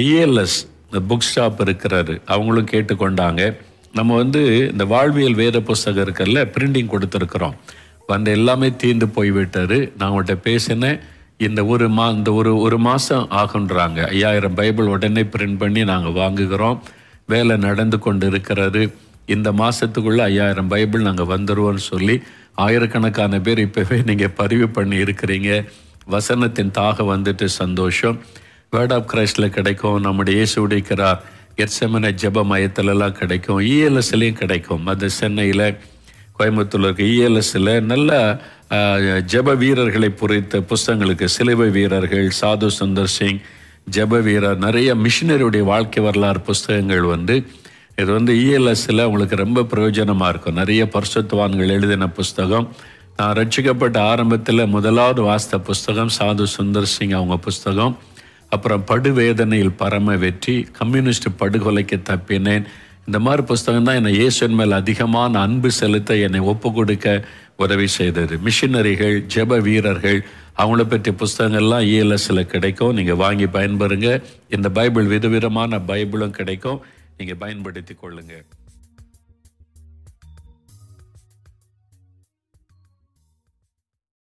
ELS இந்த book shop இருக்கிறாரு அவங்களும் கேட்டுக்கொண்டாங்க நம்ம வந்து இந்த வாழ்வியல் வேத புஸ்தகம் இருக்குல்ல பிரிண்டிங் கொடுத்துருக்குறோம் வந்து எல்லாமே தீர்ந்து போய்விட்டாரு நான் அவங்கள்ட்ட பேசினேன் இந்த ஒரு மா இந்த ஒரு ஒரு மாதம் ஆகுன்றாங்க ஐயாயிரம் பைபிள் உடனே பிரிண்ட் பண்ணி நாங்கள் வாங்குகிறோம் வேலை நடந்து கொண்டு இருக்கிறாரு இந்த மாதத்துக்குள்ளே ஐயாயிரம் பைபிள் நாங்கள் வந்துடுவோம்னு சொல்லி ஆயிரக்கணக்கான பேர் இப்போவே நீங்கள் பதிவு பண்ணி இருக்கிறீங்க வசனத்தின் தாக வந்துட்டு சந்தோஷம் வேர்ட் ஆஃப் கிரைஸ்டில் கிடைக்கும் நம்முடைய இயேசு உடைக்கிறார் எர்சமன ஜெப மையத்திலலாம் கிடைக்கும் இஎல்எஸ்லையும் கிடைக்கும் அது சென்னையில் கோயம்புத்தூர்ல இருக்க இஎல்எஸ்ல நல்ல ஆஹ், ஜெப வீரர்களை பொறித்த புஸ்தகங்களுக்கு சிலுவை வீரர்கள் சாது சுந்தர் சிங் ஜெப வீரர் நிறைய மிஷினரியுடைய வாழ்க்கை வரலாறு புஸ்தகங்கள் வந்து இது வந்து இஎல்எஸ்ல உங்களுக்கு ரொம்ப பிரயோஜனமாக இருக்கும் நிறைய பரிசுத்தவான்கள் எழுதின புஸ்தகம் நான் ரட்சிக்கப்பட்ட ஆரம்பத்தில் முதலாவது வாசித்த புஸ்தகம் சாது சுந்தர் சிங் அவங்க புஸ்தகம் அப்புறம் படுவேதனையில் பரம வெற்றி கம்யூனிஸ்ட் படுகொலைக்கு தப்பினேன் இந்த மாதிரி புஸ்தகம் தான் என்னை இயேசுவின் மேல் அதிகமான அன்பு செலுத்த என்னை ஒப்பு கொடுக்க உதவி செய்தது மிஷினரிகள் ஜெப வீரர்கள் அவங்கள பற்றிய புஸ்தகங்கள்லாம் இஎல்எஸ்ல கிடைக்கும் நீங்கள் வாங்கி பயன்பெறுங்க இந்த பைபிள் விதவிதமான பைபிளும் கிடைக்கும் நீங்கள் பயன்படுத்தி கொள்ளுங்க